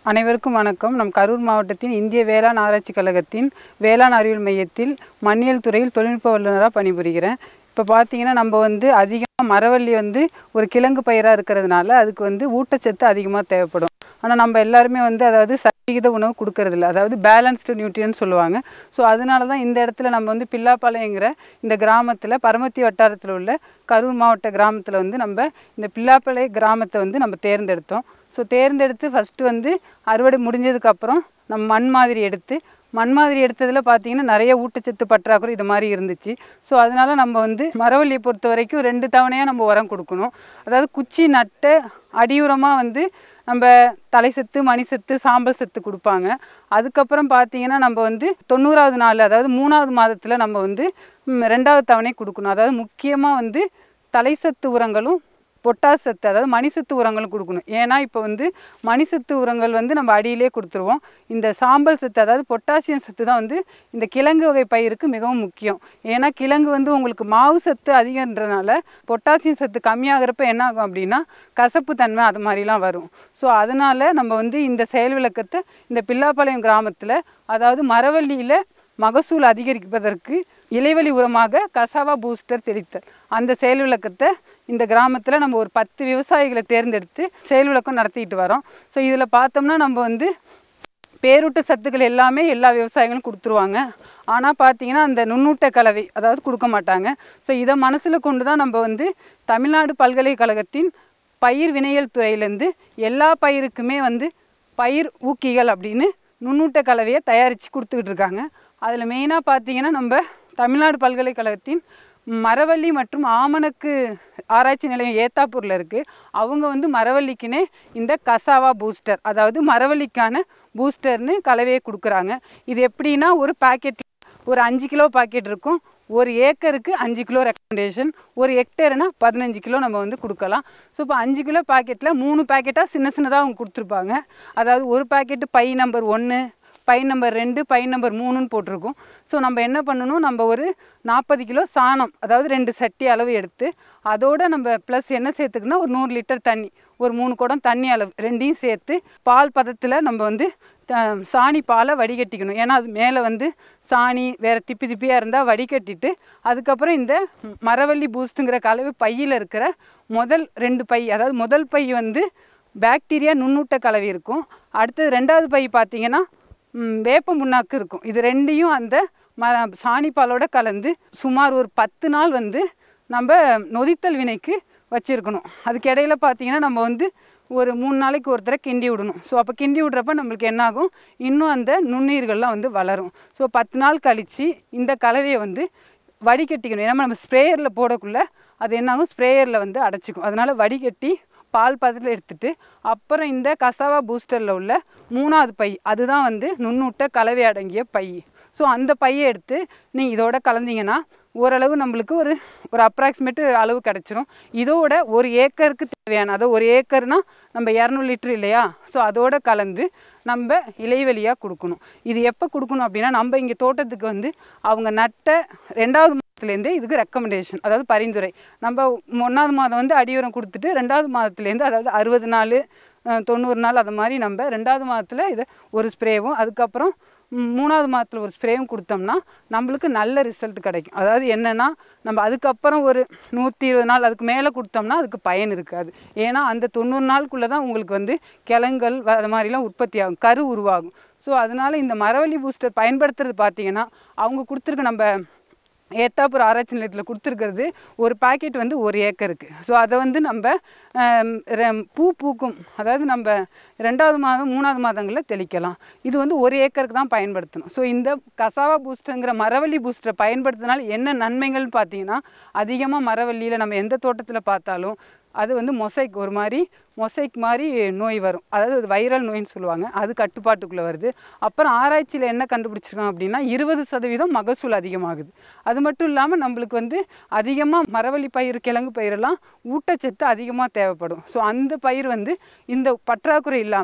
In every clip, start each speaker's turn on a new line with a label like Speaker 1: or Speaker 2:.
Speaker 1: அனைவருக்கும் வணக்கம் நம் கரூர் மாவட்டத்தின் இந்திய வேளாண் ஆராய்ச்சி கழகத்தின் வேளாண் அறிவியல் மையத்தில் மண்ணியல் துறையில் தொழில்நுட்ப வல்லுநராக பணிபுரிகிறேன் இப்போ பார்த்தீங்கன்னா நம்ம வந்து அதிகமாக மரவள்ளி வந்து ஒரு கிழங்கு பயிராக இருக்கிறதுனால அதுக்கு வந்து ஊட்டச்சத்து அதிகமாக தேவைப்படும் ஆனால் நம்ம எல்லாருமே வந்து அதாவது சரிவிகித உணவு கொடுக்கறதில்ல அதாவது பேலன்ஸ்டு நியூட்ரியன் சொல்லுவாங்க ஸோ அதனால தான் இந்த இடத்துல நம்ம வந்து பில்லாப்பாளையங்கிற இந்த கிராமத்தில் பரமத்தி வட்டாரத்தில் உள்ள கரூர் மாவட்ட கிராமத்தில் வந்து நம்ம இந்த பில்லாப்பாளைய கிராமத்தை வந்து நம்ம தேர்ந்தெடுத்தோம் ஸோ தேர்ந்தெடுத்து ஃபஸ்ட்டு வந்து அறுவடை முடிஞ்சதுக்கப்புறம் நம்ம மண் மாதிரி எடுத்து மண் மாதிரி எடுத்ததில் பார்த்தீங்கன்னா நிறைய ஊட்டச்சத்து பற்றாக்குறை இது மாதிரி இருந்துச்சு ஸோ அதனால நம்ம வந்து மரவள்ளியை பொறுத்த வரைக்கும் ரெண்டு தவணையாக நம்ம உரம் கொடுக்கணும் அதாவது குச்சி நட்ட அடியுரமாக வந்து நம்ம தலை சத்து மணி சத்து சாம்பல் சத்து கொடுப்பாங்க அதுக்கப்புறம் பார்த்தீங்கன்னா நம்ம வந்து தொண்ணூறாவது நாள் அதாவது மூணாவது மாதத்தில் நம்ம வந்து ம், ரெண்டாவது தவணை கொடுக்கணும் அதாவது முக்கியமாக வந்து தலை சத்து உரங்களும் பொட்டாஸ் சத்து அதாவது மணிசத்து உரங்களும் கொடுக்கணும் ஏன்னா இப்போ வந்து மணிசத்து உரங்கள் வந்து நம்ம அடியிலே கொடுத்துருவோம் இந்த சாம்பல் சத்து அதாவது பொட்டாசியம் சத்து தான் வந்து இந்த கிழங்கு வகை பயிருக்கு மிகவும் முக்கியம் ஏன்னா கிழங்கு வந்து உங்களுக்கு மாவு சத்து அதிகன்றனால பொட்டாசியம் சத்து கம்மியாகிறப்ப என்ன ஆகும் அப்படின்னா கசப்பு தன்மை அது மாதிரிலாம் வரும் ஸோ அதனால நம்ம வந்து இந்த செயல் விளக்கத்தை இந்த பில்லாப்பாளையம் கிராமத்தில் அதாவது மரவள்ளியில் மகசூல் அதிகரிப்பதற்கு இலைவழி உரமாக கசாவா பூஸ்டர் தெளித்தல் அந்த செயல் விளக்கத்தை இந்த கிராமத்தில் நம்ம ஒரு பத்து விவசாயிகளை தேர்ந்தெடுத்து செயல் விளக்கம் நடத்திட்டு வரோம் ஸோ இதில் பார்த்தோம்னா நம்ம வந்து பேரூட்ட சத்துக்கள் எல்லாமே எல்லா விவசாயிகளும் கொடுத்துருவாங்க ஆனால் பார்த்தீங்கன்னா அந்த நுண்ணூட்ட கலவை அதாவது கொடுக்க மாட்டாங்க ஸோ இதை மனசில் கொண்டு தான் நம்ம வந்து தமிழ்நாடு பல்கலைக்கழகத்தின் பயிர் வினையியல் துறையிலேருந்து எல்லா பயிருக்குமே வந்து பயிர் ஊக்கிகள் அப்படின்னு நுண்ணூட்ட கலவையை தயாரித்து கொடுத்துக்கிட்டு இருக்காங்க அதில் மெயினாக பார்த்தீங்கன்னா நம்ம தமிழ்நாடு பல்கலைக்கழகத்தின் மரவள்ளி மற்றும் ஆமணக்கு ஆராய்ச்சி நிலையம் ஏத்தாப்பூரில் இருக்குது அவங்க வந்து மரவள்ளிக்குனே இந்த கசாவா பூஸ்டர் அதாவது மரவள்ளிக்கான பூஸ்டர்னு கலவையை கொடுக்குறாங்க இது எப்படின்னா ஒரு பாக்கெட் ஒரு அஞ்சு கிலோ பாக்கெட் இருக்கும் ஒரு ஏக்கருக்கு அஞ்சு கிலோ ரெக்கமெண்டேஷன் ஒரு ஹெக்டேர்னா பதினஞ்சு கிலோ நம்ம வந்து கொடுக்கலாம் ஸோ இப்போ அஞ்சு கிலோ பாக்கெட்டில் மூணு பாக்கெட்டாக சின்ன சின்னதாக அவங்க கொடுத்துருப்பாங்க அதாவது ஒரு பாக்கெட்டு பை நம்பர் ஒன்று பை நம்பர் ரெண்டு பை நம்பர் மூணுன்னு போட்டிருக்கும் ஸோ நம்ம என்ன பண்ணணும் நம்ம ஒரு நாற்பது கிலோ சாணம் அதாவது ரெண்டு சட்டி அளவு எடுத்து அதோட நம்ம ப்ளஸ் என்ன சேர்த்துக்கணும் ஒரு நூறு லிட்டர் தண்ணி ஒரு மூணு குடம் தண்ணி அளவு ரெண்டையும் சேர்த்து பால் பதத்தில் நம்ம வந்து த- சாணி பாலை வடிகட்டிக்கணும் ஏன்னா அது மேலே வந்து சாணி வேறு திப்பி திப்பியாக இருந்தால் வடிகட்டிட்டு அதுக்கப்புறம் இந்த மரவள்ளி பூஸ்ட்டுங்கிற கலவை பையில் இருக்கிற முதல் ரெண்டு பை அதாவது முதல் பை வந்து பாக்டீரியா நுண்ணூட்ட கலவை இருக்கும் அடுத்தது ரெண்டாவது பை பார்த்தீங்கன்னா ம், வேப்ப முன்னாக்கு இருக்கும் இது ரெண்டையும் அந்த ம சாணிப்பாலோட கலந்து சுமார் ஒரு பத்து நாள் வந்து நம்ம நொதித்தல் வினைக்கு வச்சுருக்கணும் அதுக்கு இடையில பார்த்தீங்கன்னா நம்ம வந்து ஒரு மூணு நாளைக்கு ஒரு தடவை கிண்டி விடணும் ஸோ அப்போ கிண்டி விட்றப்ப நம்மளுக்கு என்ன ஆகும் இன்னும் அந்த நுண்ணுயிர்கள்லாம் வந்து வளரும் ஸோ பத்து நாள் கழித்து இந்த கலவையை வந்து வடிகட்டிக்கணும் ஏன்னா நம்ம ஸ்ப்ரேயரில் போடக்குள்ள அது என்னாகும் ஸ்ப்ரேயரில் வந்து அடைச்சிக்கும் அதனால் வடிகட்டி பால் பதத்தில் எடுத்துட்டு அப்புறம் இந்த கசாவா பூஸ்டரில் உள்ள மூணாவது பை அதுதான் வந்து நுண்ணூட்ட கலவை அடங்கிய பை ஸோ அந்த பையை எடுத்து நீங்கள் இதோட கலந்தீங்கன்னா ஓரளவு நம்மளுக்கு ஒரு ஒரு அப்ராக்சிமேட்டு அளவு கிடச்சிரும் இதோட ஒரு ஏக்கருக்கு தேவையான அதாவது ஒரு ஏக்கர்னா நம்ம இரநூறு லிட்டர் இல்லையா ஸோ அதோட கலந்து நம்ம இலைவெளியாக கொடுக்கணும் இது எப்போ கொடுக்கணும் அப்படின்னா நம்ம இங்கே தோட்டத்துக்கு வந்து அவங்க நட்ட ரெண்டாவது மாதத்துலேருந்தே இதுக்கு ரெக்கமெண்டேஷன் அதாவது பரிந்துரை நம்ம ஒன்றாவது மாதம் வந்து அடியுரம் கொடுத்துட்டு ரெண்டாவது மாதத்துலேருந்து அதாவது அறுபது நாள் அஹ், தொண்ணூறு நாள் அது மாதிரி நம்ம ரெண்டாவது மாதத்தில் இதை ஒரு ஸ்ப்ரேவும் அதுக்கப்புறம் ம், மூணாவது மாதத்தில் ஒரு ஸ்ப்ரேவும் கொடுத்தோம்னா நம்மளுக்கு நல்ல ரிசல்ட் கிடைக்கும் அதாவது என்னென்னா நம்ம அதுக்கப்புறம் ஒரு நூற்றி இருபது நாள் அதுக்கு மேலே கொடுத்தோம்னா அதுக்கு பயன் இருக்காது ஏன்னா அந்த தொண்ணூறு நாளுக்குள்ளே தான் உங்களுக்கு வந்து கிழங்குகள் வ- அது மாதிரிலாம் உற்பத்தி ஆகும் கரு உருவாகும் ஸோ அதனால் இந்த மரவள்ளி பூஸ்டர் பயன்படுத்துறது பார்த்தீங்கன்னா அவங்க கொடுத்துருக்க நம்ம ஏத்தாப்பூர் ஆராய்ச்சி நிலையத்தில் கொடுத்துருக்கிறது ஒரு பாக்கெட் வந்து ஒரு ஏக்கருக்கு ஸோ அதை வந்து நம்ம ஆம், ரெ- பூ பூக்கும் அதாவது நம்ம ரெண்டாவது மாதம் மூணாவது மாதங்களில் தெளிக்கலாம் இது வந்து ஒரு ஏக்கருக்கு தான் பயன்படுத்தணும் ஸோ இந்த கசாவா பூஸ்டருங்கிற மரவள்ளி பூஸ்டரை பயன்படுத்தினால என்ன நன்மைகள்னு பார்த்தீங்கன்னா அதிகமாக மரவள்ளியில் நம்ம எந்த தோட்டத்தில் பார்த்தாலும் அது வந்து மொசைக் ஒரு மாதிரி மொசைக் மாதிரி நோய் வரும் அதாவது அது வைரல் நோயின்னு சொல்லுவாங்க அது கட்டுப்பாட்டுக்குள்ளே வருது அப்புறம் ஆராய்ச்சியில் என்ன கண்டுபிடிச்சிருக்கோம் அப்படின்னா இருபது சதவீதம் மகசூல் அதிகமாகுது அது மட்டும் இல்லாமல் நம்மளுக்கு வந்து அதிகமாக மரவள்ளி பயிர் கிழங்கு பயிரெல்லாம் ஊட்டச்சத்து அதிகமாக தேவைப்படும் ஸோ அந்த பயிர் வந்து இந்த பற்றாக்குறை இல்லாமல்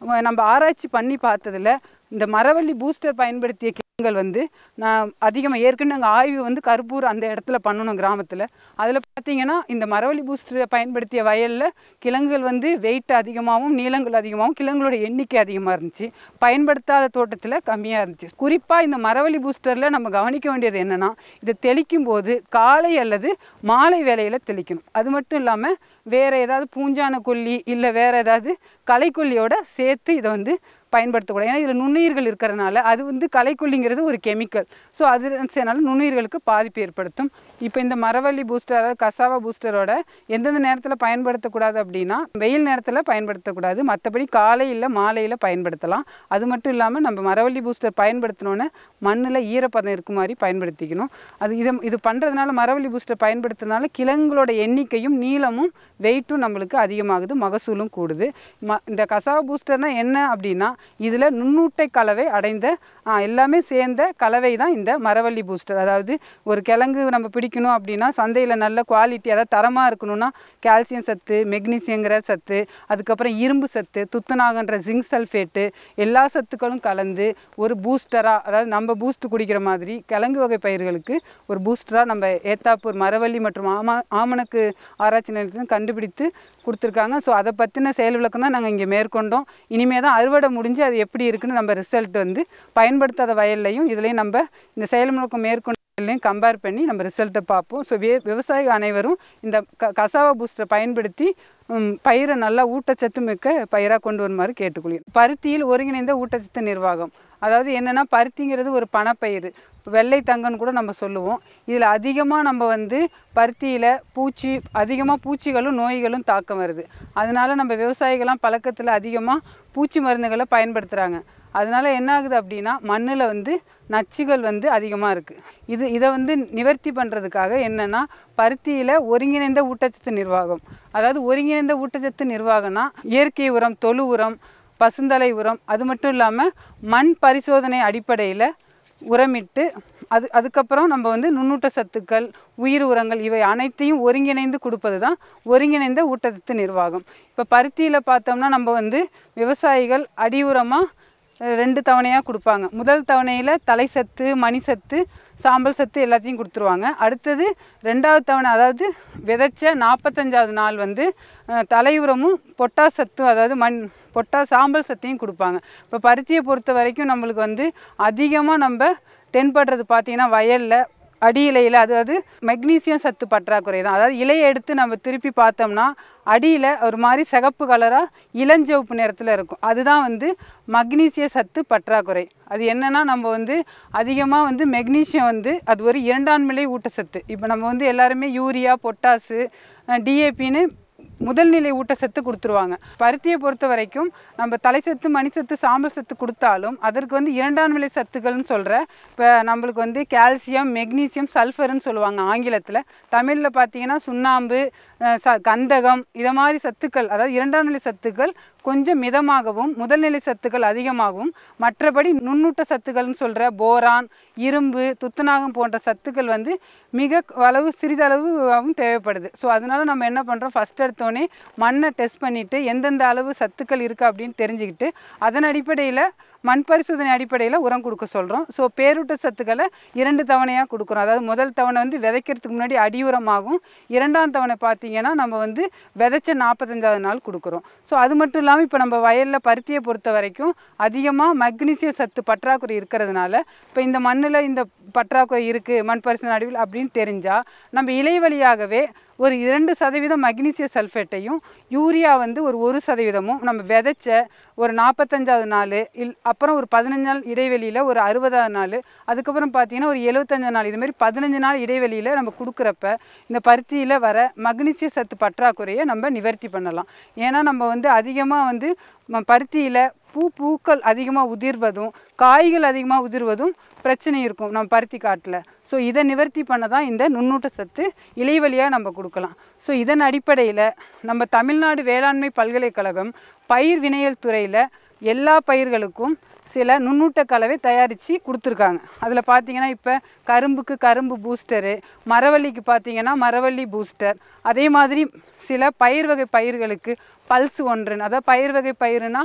Speaker 1: ம- நம்ம ஆராய்ச்சி பண்ணி பார்த்ததுல இந்த மரவள்ளி பூஸ்டர் பயன்படுத்திய கிழங்குகள் வந்து நான் அதிகமாக ஏற்கனவே நாங்கள் ஆய்வு வந்து கருப்பூர் அந்த இடத்துல பண்ணணும் கிராமத்தில் அதில் பார்த்தீங்கன்னா இந்த மரவள்ளி பூஸ்டரை பயன்படுத்திய வயலில் கிழங்குகள் வந்து வெயிட் அதிகமாகவும் நீளங்கள் அதிகமாகவும் கிழங்குகளோட எண்ணிக்கை அதிகமாக இருந்துச்சு பயன்படுத்தாத தோட்டத்தில் கம்மியாக இருந்துச்சு குறிப்பாக இந்த மரவள்ளி பூஸ்டரில் நம்ம கவனிக்க வேண்டியது என்னென்னா இதை தெளிக்கும் போது காலை அல்லது மாலை வேளையில் தெளிக்கணும் அது மட்டும் இல்லாமல் வேறு ஏதாவது பூஞ்சான கொல்லி இல்லை வேறு ஏதாவது களைக்கொல்லியோட சேர்த்து இதை வந்து பயன்படுத்தக்கூடாது ஏன்னா இதில் நுண்ணுயிர்கள் இருக்கிறனால அது வந்து களைக்கொல்லிங்கிறது ஒரு கெமிக்கல் ஸோ அது செய்யனால நுண்ணுயிர்களுக்கு பாதிப்பு ஏற்படுத்தும் இப்போ இந்த மரவள்ளி பூஸ்டர் அதாவது கசாவா பூஸ்டரோட எந்தெந்த நேரத்தில் பயன்படுத்தக்கூடாது அப்படின்னா வெயில் நேரத்தில் பயன்படுத்தக்கூடாது மற்றபடி காலை இல்லை மாலையில் பயன்படுத்தலாம் அது மட்டும் இல்லாமல் நம்ம மரவள்ளி பூஸ்டர் பயன்படுத்தினோன்னே மண்ணில் ஈரப்பதம் இருக்க மாதிரி பயன்படுத்திக்கணும் அது இது இது பண்ணுறதுனால மரவள்ளி பூஸ்டர் பயன்படுத்துறதுனால கிழங்குகளோட எண்ணிக்கையும் நீளமும் வெயிட்டும் நம்மளுக்கு அதிகமாகுது மகசூலும் கூடுது ம இந்த கசாவா பூஸ்டர்னா என்ன அப்படின்னா இதில் நுண்ணூட்டை கலவை அடைந்த ஆ, எல்லாமே சேர்ந்த கலவை தான் இந்த மரவள்ளி பூஸ்டர் அதாவது ஒரு கிழங்கு நம்ம பிடிக்கணும் அப்படின்னா சந்தையில் நல்ல குவாலிட்டி அதாவது தரமாக இருக்கணும்னா கால்சியம் சத்து மெக்னீசியங்கிற சத்து அதுக்கப்புறம் இரும்பு சத்து துத்தநாகன்ற ஜிங்க் சல்ஃபேட்டு எல்லா சத்துக்களும் கலந்து ஒரு பூஸ்டராக அதாவது நம்ம பூஸ்ட் குடிக்கிற மாதிரி கிழங்கு வகை பயிர்களுக்கு ஒரு பூஸ்டராக நம்ம ஏத்தாப்பூர் மரவள்ளி மற்றும் ஆமா ஆமணக்கு ஆராய்ச்சி நிலையத்திலும் கண்டுபிடித்து கொடுத்துருக்காங்க ஸோ அதை பற்றின செயல் விளக்கம் தான் நாங்கள் இங்கே மேற்கொண்டோம் இனிமே தான் அறுவடை முடிஞ்சு அது எப்படி இருக்குன்னு நம்ம ரிசல்ட் வந்து பயன்படுத்தாத வயல்லையும் இதுலேயும் நம்ம இந்த செயல் விளக்கம் மேற்கொண்டு வயல்லையும் கம்பேர் பண்ணி நம்ம ரிசல்ட்டை பார்ப்போம் ஸோ வே விவசாயிகள் அனைவரும் இந்த க கசாவா பூஸ்டரை பயன்படுத்தி ம், பயிரை நல்லா ஊட்டச்சத்து மிக்க பயிராக கொண்டு வருமாறு கேட்டுக்கொள்கிறேன் பருத்தியில் ஒருங்கிணைந்த ஊட்டச்சத்து நிர்வாகம் அதாவது என்னென்னா பருத்திங்கிறது ஒரு பணப்பயிர் வெள்ளை தங்கன்னு கூட நம்ம சொல்லுவோம் இதில் அதிகமாக நம்ம வந்து பருத்தியில் பூச்சி அதிகமாக பூச்சிகளும் நோய்களும் தாக்கம் வருது அதனால நம்ம விவசாயிகள்லாம் பழக்கத்தில் அதிகமாக பூச்சி மருந்துகளை பயன்படுத்துகிறாங்க அதனால என்ன ஆகுது அப்படின்னா மண்ணில் வந்து நச்சுகள் வந்து அதிகமாக இருக்குது இது இதை வந்து நிவர்த்தி பண்ணுறதுக்காக என்னென்னா பருத்தியில் ஒருங்கிணைந்த ஊட்டச்சத்து நிர்வாகம் அதாவது ஒருங்கிணைந்த ஊட்டச்சத்து நிர்வாகம்னா இயற்கை உரம் தொழு உரம் பசுந்தலை உரம் அது மட்டும் இல்லாமல் மண் பரிசோதனை அடிப்படையில் உரமிட்டு அது அதுக்கப்புறம் நம்ம வந்து நுண்ணூட்ட சத்துக்கள் உயிர் உரங்கள் இவை அனைத்தையும் ஒருங்கிணைந்து கொடுப்பது தான் ஒருங்கிணைந்த ஊட்டச்சத்து நிர்வாகம் இப்போ பருத்தியில் பார்த்தோம்னா நம்ம வந்து விவசாயிகள் அடி உரமாக ரெண்டு தவணையாக கொடுப்பாங்க முதல் தவணையில் தலை சத்து மணி சத்து சாம்பல் சத்து எல்லாத்தையும் கொடுத்துருவாங்க அடுத்தது ரெண்டாவது தவணை அதாவது விதைச்ச நாற்பத்தஞ்சாவது நாள் வந்து அஹ், தலை உரமும் பொட்டாஸ் சத்தும் அதாவது மண் பொட்டா சாம்பல் சத்தையும் கொடுப்பாங்க இப்போ பருத்தியை பொறுத்த வரைக்கும் நம்மளுக்கு வந்து அதிகமாக நம்ம தென்படுறது பார்த்தீங்கன்னா வயலில் அடி இலையில் அதாவது மெக்னீசியம் சத்து பற்றாக்குறை தான் அதாவது இலையை எடுத்து நம்ம திருப்பி பார்த்தோம்னா அடியில் ஒரு மாதிரி சிகப்பு கலராக இளஞ்சிவப்பு நிறத்தில் இருக்கும் அதுதான் வந்து மக்னீசிய சத்து பற்றாக்குறை அது என்னன்னா நம்ம வந்து அதிகமாக வந்து மெக்னீசியம் வந்து அது ஒரு இரண்டாம் நிலை ஊட்டச்சத்து இப்போ நம்ம வந்து எல்லாருமே யூரியா பொட்டாசு டிஏபின்னு முதல்நிலை ஊட்டச்சத்து கொடுத்துருவாங்க பருத்தியை பொறுத்த வரைக்கும் நம்ம தலைச்சத்து மணிச்சத்து சாம்பல் சத்து கொடுத்தாலும் அதற்கு வந்து இரண்டாம் நிலை சத்துக்கள்னு சொல்கிற இப்போ நம்மளுக்கு வந்து கால்சியம் மெக்னீசியம் சல்ஃபர்னு சொல்லுவாங்க ஆங்கிலத்தில் தமிழில் பார்த்தீங்கன்னா சுண்ணாம்பு அஹ், ச கந்தகம் இதை மாதிரி சத்துக்கள் அதாவது இரண்டாம் நிலை சத்துக்கள் கொஞ்சம் மிதமாகவும் முதல்நிலை சத்துக்கள் அதிகமாகவும் மற்றபடி நுண்ணூட்ட சத்துக்கள்னு சொல்கிற போரான் இரும்பு துத்தநாகம் போன்ற சத்துக்கள் வந்து மிக அளவு சிறிதளவும் தேவைப்படுது ஸோ அதனால நம்ம என்ன பண்ணுறோம் ஃபஸ்ட் எடுத்தோடனே மண்ணை டெஸ்ட் பண்ணிவிட்டு எந்தெந்த அளவு சத்துக்கள் இருக்குது அப்படின்னு தெரிஞ்சுக்கிட்டு அதன் அடிப்படையில் மண் பரிசோதனை அடிப்படையில் உரம் கொடுக்க சொல்கிறோம் ஸோ பேரூட்ட சத்துக்களை இரண்டு தவணையாக கொடுக்குறோம் அதாவது முதல் தவணை வந்து விதைக்கிறதுக்கு முன்னாடி அடி உரமாகும் இரண்டாம் தவணை பார்த்தீங்கன்னா நம்ம வந்து விதைச்ச நாற்பத்தஞ்சாவது நாள் கொடுக்குறோம் ஸோ அது மட்டும் இல்லாமல் இப்போ நம்ம வயலில் பருத்தியை பொறுத்த வரைக்கும் அதிகமாக மக்னீசிய சத்து பற்றாக்குறை இருக்கிறதுனால இப்போ இந்த மண்ணில் இந்த பற்றாக்குறை இருக்குது மண் பரிசோதனை அடிவில் அப்படின்னு தெரிஞ்சால் நம்ம இலை வழியாகவே ஒரு இரண்டு சதவீதம் மக்னீசிய சல்ஃபேட்டையும் யூரியா வந்து ஒரு ஒரு சதவீதமும் நம்ம விதைச்ச ஒரு நாற்பத்தஞ்சாவது நாள் இல் அப்புறம் ஒரு பதினஞ்சு நாள் இடைவெளியில் ஒரு அறுபதாவது நாள் அதுக்கப்புறம் பார்த்தீங்கன்னா ஒரு எழுபத்தஞ்சாவது நாள் இதுமாரி பதினஞ்சு நாள் இடைவெளியில் நம்ம கொடுக்குறப்ப இந்த பருத்தியில் வர மக்னீசிய சத்து பற்றாக்குறையை நம்ம நிவர்த்தி பண்ணலாம் ஏன்னா நம்ம வந்து அதிகமாக வந்து ம- பருத்தியில் பூ பூக்கள் அதிகமாக உதிர்வதும் காய்கள் அதிகமாக உதிர்வதும் பிரச்சனை இருக்கும் நம்ம பருத்தி காட்டில் ஸோ இதை நிவர்த்தி பண்ண தான் இந்த நுண்ணூட்ட சத்து இலை வழியாக நம்ம கொடுக்கலாம் ஸோ இதன் அடிப்படையில் நம்ம தமிழ்நாடு வேளாண்மை பல்கலைக்கழகம் பயிர் வினையல் துறையில் எல்லா பயிர்களுக்கும் சில நுண்ணூட்ட கலவை தயாரித்து கொடுத்துருக்காங்க அதில் பார்த்தீங்கன்னா இப்போ கரும்புக்கு கரும்பு பூஸ்டரு மரவள்ளிக்கு பார்த்தீங்கன்னா மரவள்ளி பூஸ்டர் அதே மாதிரி சில பயிர் வகை பயிர்களுக்கு பல்ஸ் ஒன்றுன்னு அதாவது பயிர் வகை பயிருனா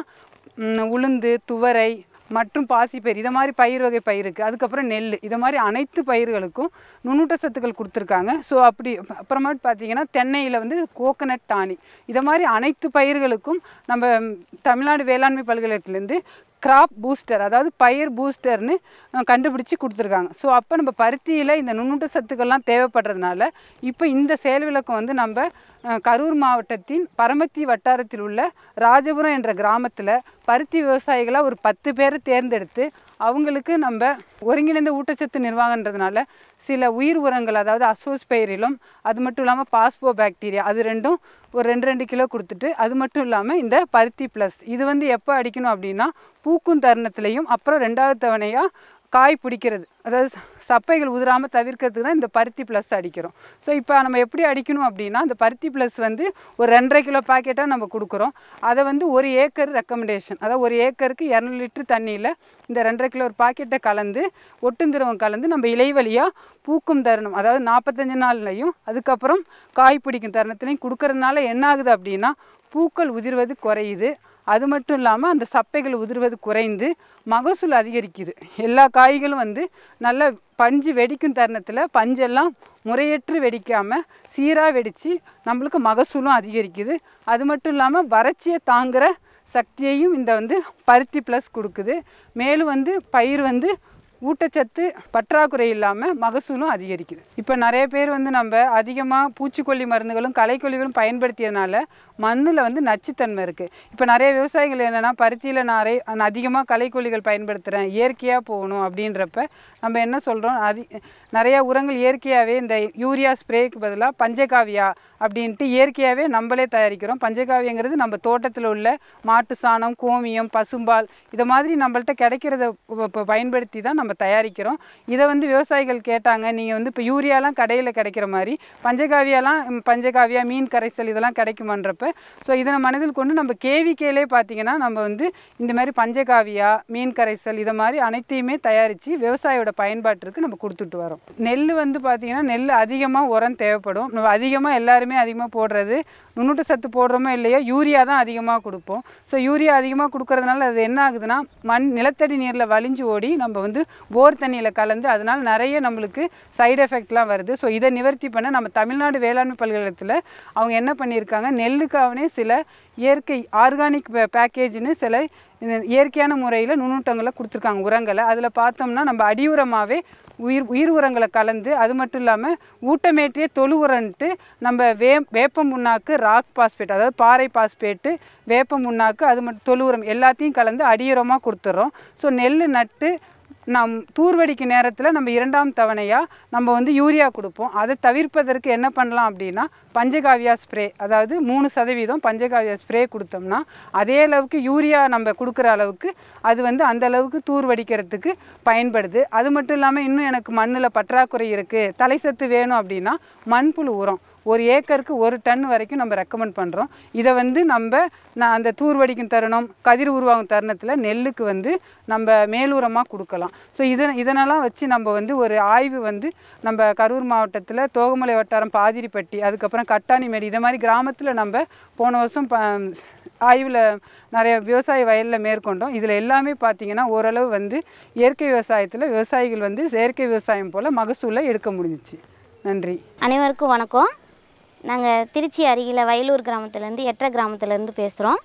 Speaker 1: ம், உளுந்து துவரை மற்றும் பாசிப்பயிர் இதை மாதிரி பயிர் வகை பயிருக்கு அதுக்கப்புறம் நெல் இதை மாதிரி அனைத்து பயிர்களுக்கும் நுண்ணூட்ட சத்துக்கள் கொடுத்துருக்காங்க ஸோ அப்படி அப்புறமேட்டு பார்த்தீங்கன்னா தென்னையில் வந்து கோகனட் டானி இதை மாதிரி அனைத்து பயிர்களுக்கும் நம்ம ம், தமிழ்நாடு வேளாண்மை பல்கலைக்கழகத்துலேருந்து கிராப் பூஸ்டர் அதாவது பயிர் பூஸ்டர்னு அஹ், கண்டுபிடிச்சு கொடுத்துருக்காங்க ஸோ அப்போ நம்ம பருத்தியில் இந்த நுண்ணூட்ட சத்துக்கள்லாம் தேவைப்படுறதுனால இப்போ இந்த செயல் விளக்கம் வந்து நம்ம அஹ், கரூர் மாவட்டத்தின் பரமத்தி வட்டாரத்தில் உள்ள ராஜபுரம் என்ற கிராமத்தில் பருத்தி விவசாயிகளாக ஒரு பத்து பேரை தேர்ந்தெடுத்து அவங்களுக்கு நம்ம ஒருங்கிணைந்த ஊட்டச்சத்து நிர்வாகன்றதுனால சில உயிர் உரங்கள் அதாவது அசோஸ்பைரிலும் அது மட்டும் இல்லாமல் பாஸ்போ பாக்டீரியா அது ரெண்டும் ஒரு ரெண்டு ரெண்டு கிலோ கொடுத்துட்டு அது மட்டும் இல்லாமல் இந்த பருத்தி ப்ளஸ் இது வந்து எப்போ அடிக்கணும் அப்படின்னா பூக்கும் தருணத்துலையும் அப்புறம் ரெண்டாவது தவணையாக காய் பிடிக்கிறது அதாவது ச- சப்பைகள் உதிராமல் தவிர்க்கிறதுக்கு தான் இந்த பருத்தி ப்ளஸ் அடிக்கிறோம் ஸோ இப்போ நம்ம எப்படி அடிக்கணும் அப்படின்னா இந்த பருத்தி ப்ளஸ் வந்து ஒரு ரெண்டரை கிலோ பாக்கெட்டாக நம்ம கொடுக்குறோம் அதை வந்து ஒரு ஏக்கர் ரெக்கமெண்டேஷன் அதாவது ஒரு ஏக்கருக்கு இரநூறு லிட்டர் தண்ணியில் இந்த ரெண்டரை கிலோ ஒரு பாக்கெட்டை கலந்து ஒட்டுந்திரவம் கலந்து நம்ம இலைவழியாக பூக்கும் தருணம் அதாவது நாற்பத்தஞ்சு நாள்லையும் அதுக்கப்புறம் காய் பிடிக்கும் தருணத்துலையும் கொடுக்கறதுனால என்ன ஆகுது அப்படின்னா பூக்கள் உதிர்வது குறையுது அது மட்டும் இல்லாமல் அந்த சப்பைகள் உதிர்வது குறைந்து மகசூல் அதிகரிக்குது எல்லா காய்களும் வந்து நல்ல பஞ்சு வெடிக்கும் தருணத்தில் பஞ்செல்லாம் முறையற்று வெடிக்காமல் சீராக வெடித்து நம்மளுக்கு மகசூலும் அதிகரிக்குது அது மட்டும் இல்லாமல் வறட்சியை தாங்குகிற சக்தியையும் இந்த வந்து பருத்தி ப்ளஸ் கொடுக்குது மேலும் வந்து பயிர் வந்து ஊட்டச்சத்து பற்றாக்குறை இல்லாமல் மகசூலும் அதிகரிக்குது இப்போ நிறைய பேர் வந்து நம்ம அதிகமாக பூச்சிக்கொல்லி மருந்துகளும் களைக்கொல்லிகளும் பயன்படுத்தியதுனால மண்ணில் வந்து நச்சுத்தன்மை இருக்குது இப்போ நிறைய விவசாயிகள் என்னென்னா பருத்தியில் நிறைய அதிகமாக களைக்கொல்லிகள் பயன்படுத்துகிறேன் இயற்கையாக போகணும் அப்படின்றப்ப நம்ம என்ன சொல்கிறோம் அதி நிறைய உரங்கள் இயற்கையாகவே இந்த யூரியா ஸ்ப்ரேக்கு பதிலாக பஞ்சகாவியா அப்படின்ட்டு இயற்கையாகவே நம்மளே தயாரிக்கிறோம் பஞ்சகாவியங்கிறது நம்ம தோட்டத்தில் உள்ள மாட்டு சாணம் கோமியம் பசும்பால் இதை மாதிரி நம்மள்ட்ட கிடைக்கிறத ப- ப- பயன்படுத்தி தான் நம்ம தயாரிக்கிறோம் இதை வந்து விவசாயிகள் கேட்டாங்க நீங்கள் வந்து இப்போ யூரியாலாம் கடையில் கிடைக்கிற மாதிரி பஞ்சகாவியாலாம் ம், பஞ்சகாவியா மீன் கரைசல் இதெல்லாம் கிடைக்குமான்றப்ப ஸோ இதனை மனதில் கொண்டு நம்ம கேவிகேலே பார்த்தீங்கன்னா நம்ம வந்து இந்த மாதிரி பஞ்சகாவியா மீன் கரைசல் இதை மாதிரி அனைத்தையுமே தயாரித்து விவசாயியோட பயன்பாட்டிற்கு நம்ம கொடுத்துட்டு வரோம் நெல் வந்து பார்த்தீங்கன்னா நெல் அதிகமாக உரம் தேவைப்படும் நம்ம அதிகமாக எல்லாருமே அதிகமாக போடுறது நுண்ணூட்ட சத்து போடுறோமோ இல்லையோ யூரியா தான் அதிகமாக கொடுப்போம் ஸோ யூரியா அதிகமாக கொடுக்கறதுனால அது என்ன ஆகுதுன்னா மண் நிலத்தடி நீரில் வலிஞ்சு ஓடி நம்ம வந்து போர் தண்ணியில் கலந்து அதனால நிறைய நம்மளுக்கு சைடு எஃபெக்ட்லாம் வருது ஸோ இதை நிவர்த்தி பண்ண நம்ம தமிழ்நாடு வேளாண்மை பல்கலைக்கழகத்தில் அவங்க என்ன பண்ணியிருக்காங்க நெல்லுக்காகவே சில இயற்கை ஆர்கானிக் பேக்கேஜ்னு சில இந்த இயற்கையான முறையில் நுண்ணூட்டங்களை கொடுத்துருக்காங்க உரங்களை அதில் பார்த்தோம்னா நம்ம அடி உரமாகவே உயிர் உயிர் உரங்களை கலந்து அது மட்டும் இல்லாமல் ஊட்டமேற்றிய தொழு உரன்ட்டு நம்ம வே வேப்ப முன்னாக்கு ராக் பாஸ்பேட் அதாவது பாறை பாஸ்பேட்டு வேப்ப முன்னாக்கு அது மட்டும் தொழு உரம் எல்லாத்தையும் கலந்து அடியுரமாக கொடுத்துட்றோம் ஸோ நெல் நட்டு நம் தூர்வடிக்கு நேரத்தில் நம்ம இரண்டாம் தவணையாக நம்ம வந்து யூரியா கொடுப்போம் அதை தவிர்ப்பதற்கு என்ன பண்ணலாம் அப்படின்னா பஞ்சகாவியா ஸ்ப்ரே அதாவது மூணு சதவீதம் பஞ்சகாவியா ஸ்ப்ரே கொடுத்தோம்னா அதே அளவுக்கு யூரியா நம்ம கொடுக்குற அளவுக்கு அது வந்து அந்த அளவுக்கு தூர் வடிக்கிறதுக்கு பயன்படுது அது மட்டும் இல்லாமல் இன்னும் எனக்கு மண்ணில் பற்றாக்குறை இருக்குது தலைசத்து வேணும் அப்படின்னா மண்புழு உரம் ஒரு ஏக்கருக்கு ஒரு டன் வரைக்கும் நம்ம ரெக்கமெண்ட் பண்ணுறோம் இதை வந்து நம்ம நான் அந்த தூர் வடிக்கும் தருணம் கதிர் உருவாகும் தருணத்தில் நெல்லுக்கு வந்து நம்ம மேலூரமாக கொடுக்கலாம் ஸோ இதை இதனெல்லாம் வச்சு நம்ம வந்து ஒரு ஆய்வு வந்து நம்ம கரூர் மாவட்டத்தில் தோகமலை வட்டாரம் பாதிரிப்பட்டி அதுக்கப்புறம் கட்டாணிமேடு இதை மாதிரி கிராமத்தில் நம்ம போன வருஷம் ப ஆய்வில் நிறைய விவசாய வயலில் மேற்கொண்டோம் இதில் எல்லாமே பார்த்தீங்கன்னா ஓரளவு வந்து இயற்கை விவசாயத்தில் விவசாயிகள் வந்து செயற்கை விவசாயம் போல் மகசூலை எடுக்க முடிஞ்சிச்சு நன்றி
Speaker 2: அனைவருக்கும் வணக்கம் நாங்கள் திருச்சி அருகில் வயலூர் கிராமத்துலேருந்து எட்டரை கிராமத்துலேருந்து பேசுகிறோம்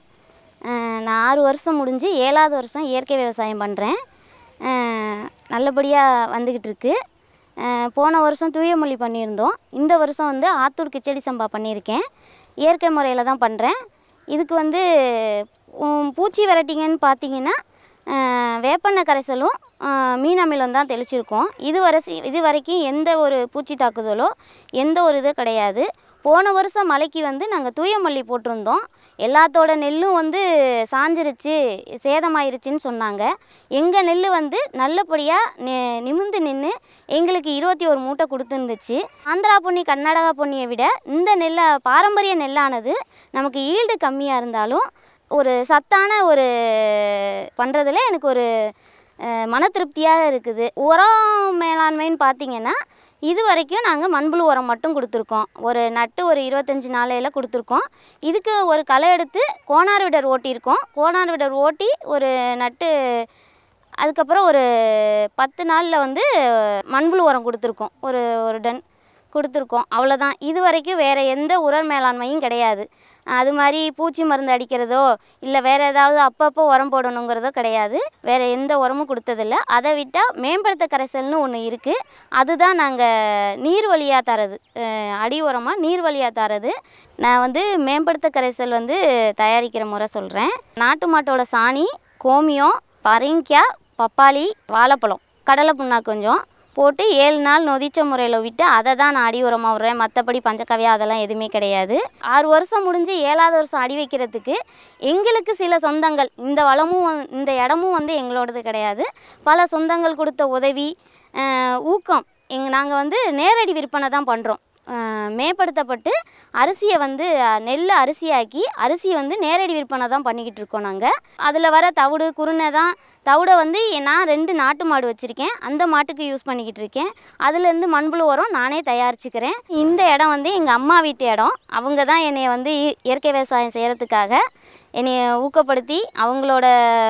Speaker 2: நான் ஆறு வருஷம் முடிஞ்சு ஏழாவது வருஷம் இயற்கை விவசாயம் பண்ணுறேன் நல்லபடியாக வந்துக்கிட்டு இருக்கு அஹ், போன வருஷம் தூயமொழி பண்ணியிருந்தோம் இந்த வருஷம் வந்து ஆத்தூர் கிச்சடி சம்பா பண்ணியிருக்கேன் இயற்கை முறையில் தான் பண்ணுறேன் இதுக்கு வந்து உம், பூச்சி விரட்டிங்கன்னு பார்த்தீங்கன்னா அஹ், வேப்பெண்ணெய் கரைசலும் அஹ், மீன் அமிலம் தான் தெளிச்சிருக்கோம் இது வரைசி இது வரைக்கும் எந்த ஒரு பூச்சி தாக்குதலோ எந்த ஒரு இது கிடையாது போன வருஷம் மழைக்கு வந்து நாங்கள் தூயமல்லி போட்டிருந்தோம் எல்லாத்தோட நெல்லும் வந்து சாஞ்சிருச்சு சேதமாயிருச்சுன்னு சொன்னாங்க எங்கள் நெல் வந்து நல்லபடியாக நி நிமிந்து நின்று எங்களுக்கு இருபத்தி ஒரு மூட்டை கொடுத்துருந்துச்சு ஆந்திரா பொன்னி கர்நாடகா பொன்னியை விட இந்த நெல்லை பாரம்பரிய நெல்லானது நமக்கு ஈல்டு கம்மியாக இருந்தாலும் ஒரு சத்தான ஒரு பண்ணுறதுல எனக்கு ஒரு அஹ், மன திருப்தியாக இருக்குது உரம் மேலாண்மைன்னு பார்த்தீங்கன்னா இது வரைக்கும் நாங்கள் மண்புழு உரம் மட்டும் கொடுத்துருக்கோம் ஒரு நட்டு ஒரு இருபத்தஞ்சி நாளையில் கொடுத்துருக்கோம் இதுக்கு ஒரு களை எடுத்து கோனார் விடர் ஓட்டியிருக்கோம் கோனார் விடர் ஓட்டி ஒரு நட்டு அதுக்கப்புறம் ஒரு பத்து நாளில் வந்து மண்புழு உரம் கொடுத்துருக்கோம் ஒரு ஒரு டன் கொடுத்துருக்கோம் அவ்வளோதான் இது வரைக்கும் வேறு எந்த உர மேலாண்மையும் கிடையாது அது மாதிரி பூச்சி மருந்து அடிக்கிறதோ இல்லை வேறு ஏதாவது அப்பப்போ உரம் போடணுங்கிறதோ கிடையாது வேறு எந்த உரமும் கொடுத்ததில்ல அதை விட்டால் மேம்படுத்த கரைசல்னு ஒன்று இருக்குது அதுதான் நாங்கள் நீர் வழியாக தரது அஹ் அடி உரமாக நீர் வழியாக தரது நான் வந்து மேம்படுத்த கரைசல் வந்து தயாரிக்கிற முறை சொல்கிறேன் நாட்டு மாட்டோட சாணி கோமியம் பரங்கிக்காய் பப்பாளி வாழைப்பழம் கடலை புண்ணாக்கு கொஞ்சம் போட்டு ஏழு நாள் நொதிச்ச முறையில் விட்டு அதை தான் நான் அடி உரமாக விட்றேன் மற்றபடி பஞ்சக்கவியா அதெல்லாம் எதுவுமே கிடையாது ஆறு வருஷம் முடிஞ்சு ஏழாவது வருஷம் அடி வைக்கிறதுக்கு எங்களுக்கு சில சொந்தங்கள் இந்த வளமும் வந்து- இந்த இடமும் வந்து எங்களோடது கிடையாது பல சொந்தங்கள் கொடுத்த உதவி அஹ், ஊக்கம் எங்க நாங்கள் வந்து நேரடி விற்பனை தான் பண்ணுறோம் மேம்படுத்தப்பட்டு அரிசியை வந்து அஹ், நெல்லை அரிசியாக்கி அரிசி வந்து நேரடி விற்பனை தான் பண்ணிக்கிட்டு இருக்கோம் நாங்கள் அதில் வர தவிடு குருணை தான் தவிடை வந்து நான் ரெண்டு நாட்டு மாடு வச்சுருக்கேன் அந்த மாட்டுக்கு யூஸ் பண்ணிக்கிட்டு இருக்கேன் அதுலேருந்து மண்புழு உரம் நானே தயாரிச்சுக்கிறேன் இந்த இடம் வந்து எங்கள் அம்மா வீட்டு இடம் அவங்க தான் என்னை வந்து இ- இயற்கை விவசாயம் செய்கிறதுக்காக என்னை ஊக்கப்படுத்தி அவங்களோட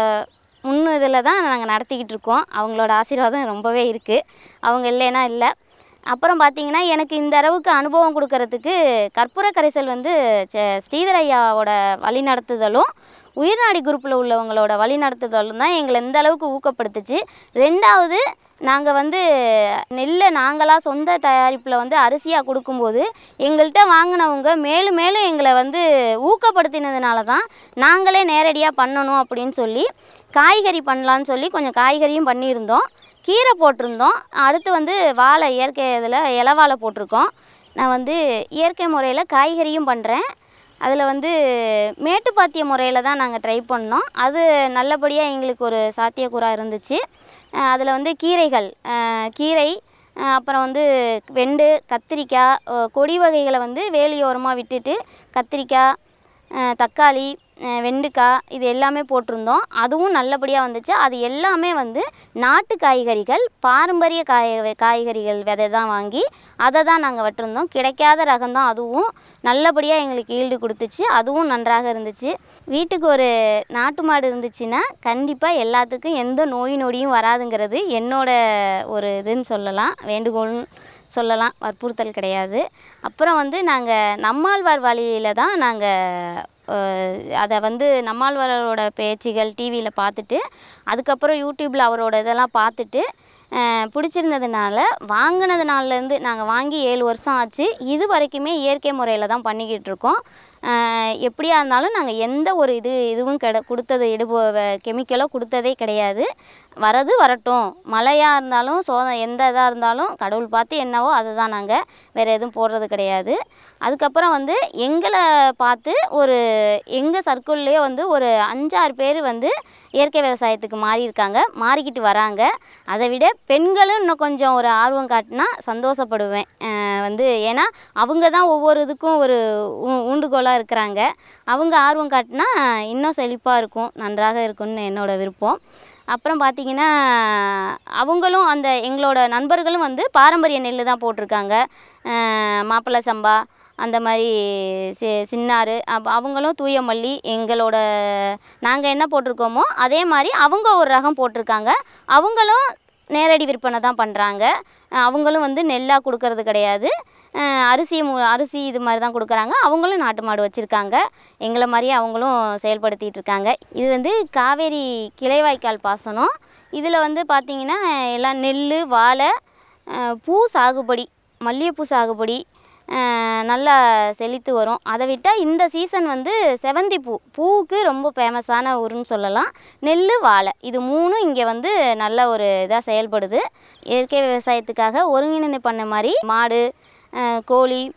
Speaker 2: முன் இதில் தான் நாங்கள் நடத்திக்கிட்டு இருக்கோம் அவங்களோட ஆசீர்வாதம் ரொம்பவே இருக்குது அவங்க இல்லைன்னா இல்லை அப்புறம் பார்த்தீங்கன்னா எனக்கு இந்த அளவுக்கு அனுபவம் கொடுக்கறதுக்கு கற்பூர கரைசல் வந்து ச- ஸ்ரீதர் ஐயாவோட வழிநடத்துதலும் உயிர்நாடி குரூப்பில் உள்ளவங்களோட வழிநடத்துதலும் தான் எங்களை இந்த அளவுக்கு ஊக்கப்படுத்துச்சு ரெண்டாவது நாங்கள் வந்து நெல்லை நாங்களாக சொந்த தயாரிப்பில் வந்து அரிசியாக கொடுக்கும்போது எங்கள்கிட்ட வாங்கினவங்க மேலும் மேலும் எங்களை வந்து ஊக்கப்படுத்தினதுனால தான் நாங்களே நேரடியாக பண்ணணும் அப்படின்னு சொல்லி காய்கறி பண்ணலான்னு சொல்லி கொஞ்சம் காய்கறியும் பண்ணியிருந்தோம் கீரை போட்டிருந்தோம் அடுத்து வந்து வாழை இயற்கை இதில் இலை வாழை போட்டிருக்கோம் நான் வந்து இயற்கை முறையில் காய்கறியும் பண்ணுறேன் அதில் வந்து மேட்டுப்பாத்திய முறையில் தான் நாங்கள் ட்ரை பண்ணோம் அது நல்லபடியாக எங்களுக்கு ஒரு சாத்தியக்கூறாக இருந்துச்சு அதில் வந்து கீரைகள் அஹ் கீரை அஹ் அப்புறம் வந்து வெண்டு கத்திரிக்காய் அஹ் கொடி வகைகளை வந்து வேலியோரமாக விட்டுட்டு கத்திரிக்காய் அஹ் தக்காளி அஹ் வெண்டைக்காய் இது எல்லாமே போட்டிருந்தோம் அதுவும் நல்லபடியாக வந்துச்சு அது எல்லாமே வந்து நாட்டு காய்கறிகள் பாரம்பரிய காய காய்கறிகள் விதை தான் வாங்கி அதை தான் நாங்கள் விட்டுருந்தோம் கிடைக்காத ரகம் தான் அதுவும் நல்லபடியாக எங்களுக்கு ஈல்டு கொடுத்துச்சு அதுவும் நன்றாக இருந்துச்சு வீட்டுக்கு ஒரு நாட்டு மாடு இருந்துச்சுன்னா கண்டிப்பாக எல்லாத்துக்கும் எந்த நோய் நொடியும் வராதுங்கிறது என்னோட ஒரு இதுன்னு சொல்லலாம் வேண்டுகோள்னு சொல்லலாம் வற்புறுத்தல் கிடையாது அப்புறம் வந்து நாங்கள் நம்மாழ்வார் வழியில் தான் நாங்கள் அதை வந்து நம்மாழ்வாரோட பேச்சுகள் டிவியில் பார்த்துட்டு அதுக்கப்புறம் யூடியூப்பில் அவரோட இதெல்லாம் பார்த்துட்டு அஹ், பிடிச்சிருந்ததுனால வாங்கினதுனாலேருந்து நாங்கள் வாங்கி ஏழு வருஷம் ஆச்சு இது வரைக்குமே இயற்கை முறையில் தான் பண்ணிக்கிட்டு இருக்கோம் அஹ், எப்படியா இருந்தாலும் நாங்கள் எந்த ஒரு இது இதுவும் கெட கொடுத்தது இடுபோ கெமிக்கலோ கொடுத்ததே கிடையாது வரது வரட்டும் மழையாக இருந்தாலும் சோத எந்த இதாக இருந்தாலும் கடவுள் பார்த்து என்னவோ அதை தான் நாங்கள் வேறு எதுவும் போடுறது கிடையாது அதுக்கப்புறம் வந்து எங்களை பார்த்து ஒரு எங்கள் சர்க்கிள்லேயே வந்து ஒரு அஞ்சாறு பேர் வந்து இயற்கை விவசாயத்துக்கு மாறியிருக்காங்க மாறிக்கிட்டு வராங்க அதை விட பெண்களும் இன்னும் கொஞ்சம் ஒரு ஆர்வம் காட்டினா சந்தோஷப்படுவேன் அஹ் வந்து ஏன்னா அவங்க தான் ஒவ்வொரு இதுக்கும் ஒரு ஊ- ஊண்டுகோலாக இருக்கிறாங்க அவங்க ஆர்வம் காட்டினா இன்னும் செழிப்பாக இருக்கும் நன்றாக இருக்கும்னு என்னோட விருப்பம் அப்புறம் பார்த்தீங்கன்னா அவங்களும் அந்த எங்களோட நண்பர்களும் வந்து பாரம்பரிய நெல் தான் போட்டிருக்காங்க அஹ் மாப்பிள்ளை சம்பா அந்த மாதிரி சி சின்னாறு அப்ப அவங்களும் தூய மல்லி எங்களோட நாங்கள் என்ன போட்டிருக்கோமோ அதே மாதிரி அவங்க ஒரு ரகம் போட்டிருக்காங்க அவங்களும் நேரடி விற்பனை தான் பண்ணுறாங்க அவங்களும் வந்து நெல்லாக கொடுக்கறது கிடையாது அஹ் அரிசி மு அரிசி இது மாதிரி தான் கொடுக்குறாங்க அவங்களும் நாட்டு மாடு வச்சுருக்காங்க எங்களை மாதிரியே அவங்களும் செயல்படுத்திகிட்டு இருக்காங்க இது வந்து காவேரி கிளைவாய்க்கால் பாசனம் இதில் வந்து பார்த்திங்கன்னா எல்லாம் நெல் வாழை அஹ் பூ சாகுபடி மல்லிகைப்பூ சாகுபடி அஹ் நல்லா செழித்து வரும் அதை விட்டால் இந்த சீசன் வந்து செவந்தி பூ பூவுக்கு ரொம்ப ஃபேமஸான ஊருன்னு சொல்லலாம் நெல் வாழை இது மூணும் இங்கே வந்து நல்ல ஒரு இதாக செயல்படுது இயற்கை விவசாயத்துக்காக ஒருங்கிணைந்து பண்ண மாதிரி மாடு அஹ் கோழி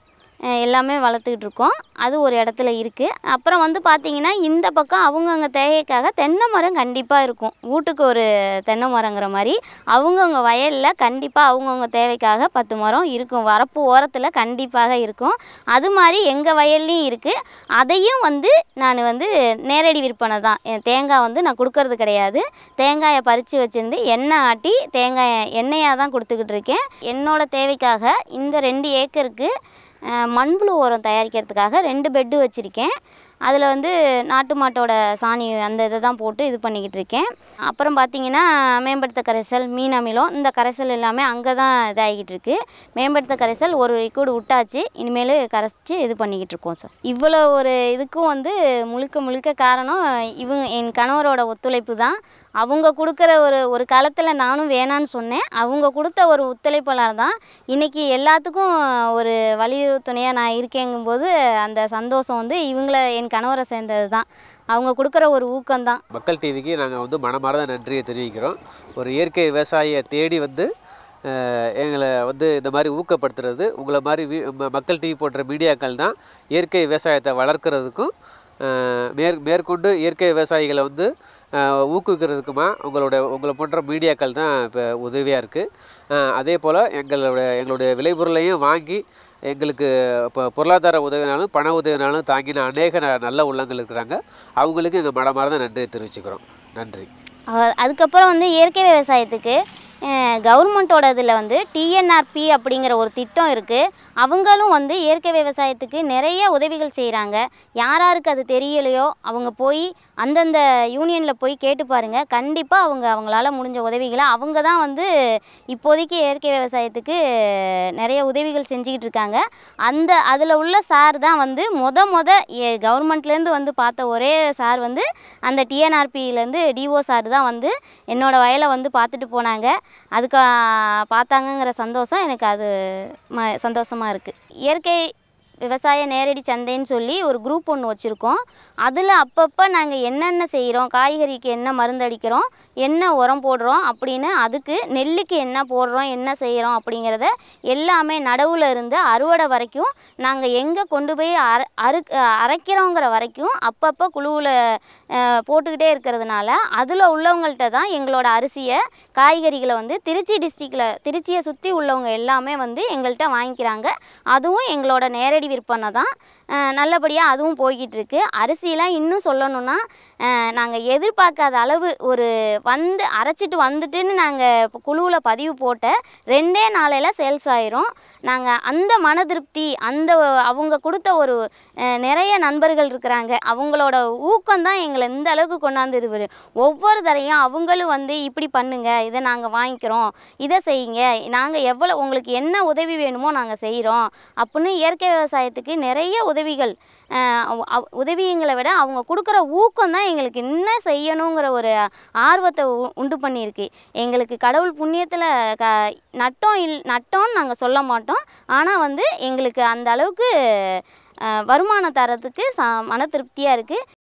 Speaker 2: அஹ் எல்லாமே வளர்த்துக்கிட்டு இருக்கோம் அது ஒரு இடத்துல இருக்குது அப்புறம் வந்து பார்த்திங்கன்னா இந்த பக்கம் அவங்கவுங்க தேவைக்காக தென்னை மரம் கண்டிப்பாக இருக்கும் வீட்டுக்கு ஒரு தென்னை மரங்கிற மாதிரி அவங்கவுங்க வயலில் கண்டிப்பாக அவங்கவுங்க தேவைக்காக பத்து மரம் இருக்கும் வரப்பு ஓரத்தில் கண்டிப்பாக இருக்கும் அது மாதிரி எங்கள் வயல்லையும் இருக்குது அதையும் வந்து நான் வந்து நேரடி விற்பனை தான் என் தேங்காய் வந்து நான் கொடுக்கறது கிடையாது தேங்காயை பறித்து வச்சுருந்து எண்ணெய் ஆட்டி தேங்காயை எண்ணெயாக தான் கொடுத்துக்கிட்டு இருக்கேன் என்னோட தேவைக்காக இந்த ரெண்டு ஏக்கருக்கு அஹ், மண்புழு உரம் தயாரிக்கிறதுக்காக ரெண்டு பெட்டு வச்சுருக்கேன் அதில் வந்து நாட்டு மாட்டோட சாணி அந்த இதை தான் போட்டு இது பண்ணிக்கிட்டு இருக்கேன் அப்புறம் பார்த்தீங்கன்னா மேம்படுத்த கரைசல் மீன் அமிலம் இந்த கரைசல் எல்லாமே அங்கே தான் இதாகிக்கிட்டு இருக்கு மேம்படுத்த கரைசல் ஒரு லிக்விட் விட்டாச்சு இனிமேல் கரைச்சி இது பண்ணிக்கிட்டு இருக்கோம் சார் இவ்வளோ ஒரு இதுக்கும் வந்து முழுக்க முழுக்க காரணம் இவங்க என் கணவரோட ஒத்துழைப்பு தான் அவங்க கொடுக்குற ஒரு ஒரு காலத்தில் நானும் வேணான்னு சொன்னேன் அவங்க கொடுத்த ஒரு ஒத்துழைப்பாளர் தான் இன்றைக்கி எல்லாத்துக்கும் ஒரு வலியுறுத்துணையாக நான் இருக்கேங்கும்போது அந்த சந்தோஷம் வந்து இவங்கள என் கணவரை சேர்ந்தது தான் அவங்க கொடுக்குற ஒரு ஊக்கம்தான்
Speaker 3: மக்கள் டிவிக்கு நாங்கள் வந்து மனமார்ந்த நன்றியை தெரிவிக்கிறோம் ஒரு இயற்கை விவசாயியை தேடி வந்து அஹ், எங்களை வந்து இந்த மாதிரி ஊக்கப்படுத்துறது உங்களை மாதிரி வீ ம- மக்கள் டிவி போன்ற மீடியாக்கள் தான் இயற்கை விவசாயத்தை வளர்க்குறதுக்கும் அஹ், மேற் மேற்கொண்டு இயற்கை விவசாயிகளை வந்து அஹ், ஊக்குவிக்கிறதுக்குமா உங்களோட உங்களை போன்ற மீடியாக்கள் தான் இப்போ உதவியாக இருக்குது அதே போல் எங்களோட எங்களுடைய விளைபொருளையும் வாங்கி எங்களுக்கு இப்போ பொருளாதார உதவினாலும் பண உதவினாலும் தாங்கின அநேக ந- நல்ல உள்ளங்கள் இருக்கிறாங்க அவங்களுக்கு எங்கள் மனமார்ந்த நன்றியை தெரிவிச்சுக்கிறோம் நன்றி
Speaker 2: அஹ் அதுக்கப்புறம் வந்து இயற்கை விவசாயத்துக்கு கவர்மெண்ட்டோட இதில் வந்து டிஎன்ஆர்பி அப்படிங்கிற ஒரு திட்டம் இருக்குது அவங்களும் வந்து இயற்கை விவசாயத்துக்கு நிறைய உதவிகள் செய்கிறாங்க யார் யாருக்கு அது தெரியலையோ அவங்க போய் அந்தந்த யூனியனில் போய் கேட்டு பாருங்கள் கண்டிப்பாக அவங்க அவங்களால முடிஞ்ச உதவிகளை அவங்க தான் வந்து இப்போதைக்கு இயற்கை விவசாயத்துக்கு நிறைய உதவிகள் செஞ்சுக்கிட்டு இருக்காங்க அந்த அதில் உள்ள சார் தான் வந்து மொத மொத கவர்மெண்ட்லேருந்து வந்து பார்த்த ஒரே சார் வந்து அந்த டிஎன்ஆர்பியிலேருந்து டிஓ சார் தான் வந்து என்னோட வயலை வந்து பார்த்துட்டு போனாங்க அதுக்கு ஆ, பார்த்தாங்கங்கிற சந்தோஷம் எனக்கு அது ம சந்தோஷமாக இருக்குது இயற்கை விவசாய நேரடி சந்தைன்னு சொல்லி ஒரு குரூப் ஒன்று வச்சுருக்கோம் அதில் அப்பப்போ நாங்கள் என்னென்ன செய்கிறோம் காய்கறிக்கு என்ன மருந்து அடிக்கிறோம் என்ன உரம் போடுறோம் அப்படின்னு அதுக்கு நெல்லுக்கு என்ன போடுறோம் என்ன செய்கிறோம் அப்படிங்கிறத எல்லாமே நடவுல இருந்து அறுவடை வரைக்கும் நாங்கள் எங்கே கொண்டு போய் அர அறு அரைக்கிறோங்கிற வரைக்கும் அப்பப்போ குழுவில் போட்டுக்கிட்டே இருக்கிறதுனால அதில் உள்ளவங்கள்ட்ட தான் எங்களோட அரிசியை காய்கறிகளை வந்து திருச்சி டிஸ்ட்ரிக்டில் திருச்சியை சுற்றி உள்ளவங்க எல்லாமே வந்து எங்கள்கிட்ட வாங்கிக்கிறாங்க அதுவும் எங்களோட நேரடி விற்பனை தான் நல்லபடியாக அதுவும் போய்கிட்டு இருக்கு அரிசிலாம் இன்னும் சொல்லணும்னா நாங்கள் எதிர்பார்க்காத அளவு ஒரு வந்து அரைச்சிட்டு வந்துட்டுன்னு நாங்கள் குழுவில் பதிவு போட்ட ரெண்டே நாளையில் சேல்ஸ் ஆயிரும் நாங்கள் அந்த மன திருப்தி அந்த அவங்க கொடுத்த ஒரு அஹ், நிறைய நண்பர்கள் இருக்கிறாங்க அவங்களோட ஊக்கம் தான் எங்களை இந்த அளவுக்கு கொண்டாந்து இது பண்ணு- ஒவ்வொரு தரையும் அவங்களும் வந்து இப்படி பண்ணுங்க இதை நாங்கள் வாங்கிக்கிறோம் இதை செய்யுங்க நாங்கள் எவ்வளோ உங்களுக்கு என்ன உதவி வேணுமோ நாங்கள் செய்கிறோம் அப்படின்னு இயற்கை விவசாயத்துக்கு நிறைய உதவிகள் அஹ், அவ- அவ- உதவிங்களை விட அவங்க கொடுக்குற ஊக்கம் தான் எங்களுக்கு இன்னும் செய்யணுங்கிற ஒரு ஆர்வத்தை உ- உண்டு பண்ணியிருக்கு எங்களுக்கு கடவுள் புண்ணியத்தில் க நட்டம் இல் நட்டோன்னு நாங்கள் சொல்ல மாட்டோம் ஆனால் வந்து எங்களுக்கு அந்த அளவுக்கு அஹ், வருமானம் தரத்துக்கு ச மன திருப்தியாக இருக்குது